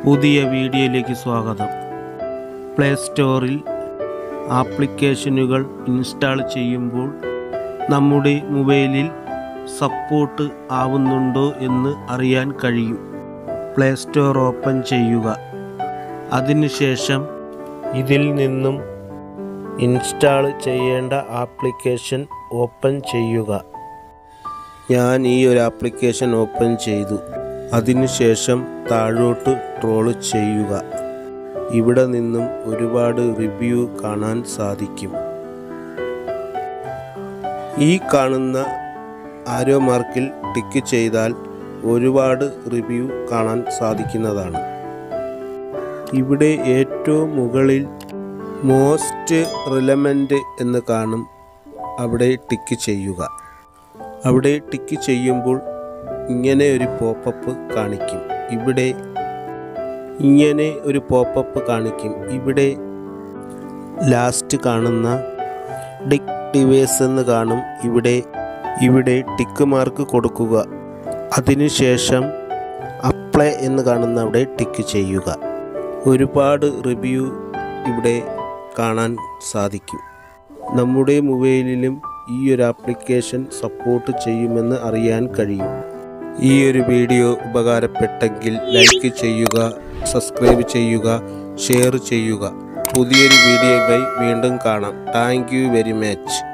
പുതിയ വീഡിയോയിലേക്ക് സ്വാഗതം പ്ലേ സ്റ്റോറിൽ ആപ്ലിക്കേഷനുകൾ ഇൻസ്റ്റാൾ ചെയ്യുമ്പോൾ നമ്മുടെ മൊബൈലിൽ സപ്പോർട്ട് ആവുന്നുണ്ടോ എന്ന് അറിയാൻ കഴിയും പ്ലേ സ്റ്റോർ ഓപ്പൺ ചെയ്യുക അതിനുശേഷം ഇതിൽ നിന്നും ഇൻസ്റ്റാൾ ചെയ്യേണ്ട ആപ്ലിക്കേഷൻ ഓപ്പൺ ചെയ്യുക ഞാൻ ഈ ഒരു ആപ്ലിക്കേഷൻ ഓപ്പൺ ചെയ്തു അതിനുശേഷം താഴോട്ട് ട്രോള് ചെയ്യുക ഇവിടെ നിന്നും ഒരുപാട് റിവ്യൂ കാണാൻ സാധിക്കും ഈ കാണുന്ന ആരോ മാർക്കിൽ ടിക്ക് ചെയ്താൽ ഒരുപാട് റിവ്യൂ കാണാൻ സാധിക്കുന്നതാണ് ഇവിടെ ഏറ്റവും മുകളിൽ മോസ്റ്റ് റിലമെൻ്റ് എന്ന് കാണും അവിടെ ടിക്ക് ചെയ്യുക അവിടെ ടിക്ക് ചെയ്യുമ്പോൾ ഇങ്ങനെ ഒരു പോപ്പപ്പ് കാണിക്കും ഇവിടെ ഇങ്ങനെ ഒരു പോപ്പപ്പ് കാണിക്കും ഇവിടെ ലാസ്റ്റ് കാണുന്ന ഡിക് ഡിവേഴ്സ് എന്ന് കാണും ഇവിടെ ഇവിടെ ടിക്ക് മാർക്ക് കൊടുക്കുക അതിനുശേഷം അപ്ലൈ എന്ന് കാണുന്ന അവിടെ ടിക്ക് ചെയ്യുക ഒരുപാട് റിവ്യൂ ഇവിടെ കാണാൻ സാധിക്കും നമ്മുടെ മൊബൈലിലും ഈ ഒരു ആപ്ലിക്കേഷൻ സപ്പോർട്ട് ചെയ്യുമെന്ന് അറിയാൻ കഴിയും ഈ ഒരു വീഡിയോ ഉപകാരപ്പെട്ടെങ്കിൽ ലൈക്ക് ചെയ്യുക സബ്സ്ക്രൈബ് ചെയ്യുക ഷെയർ ചെയ്യുക പുതിയൊരു വീഡിയോയുമായി വീണ്ടും കാണാം താങ്ക് യു വെരി മച്ച്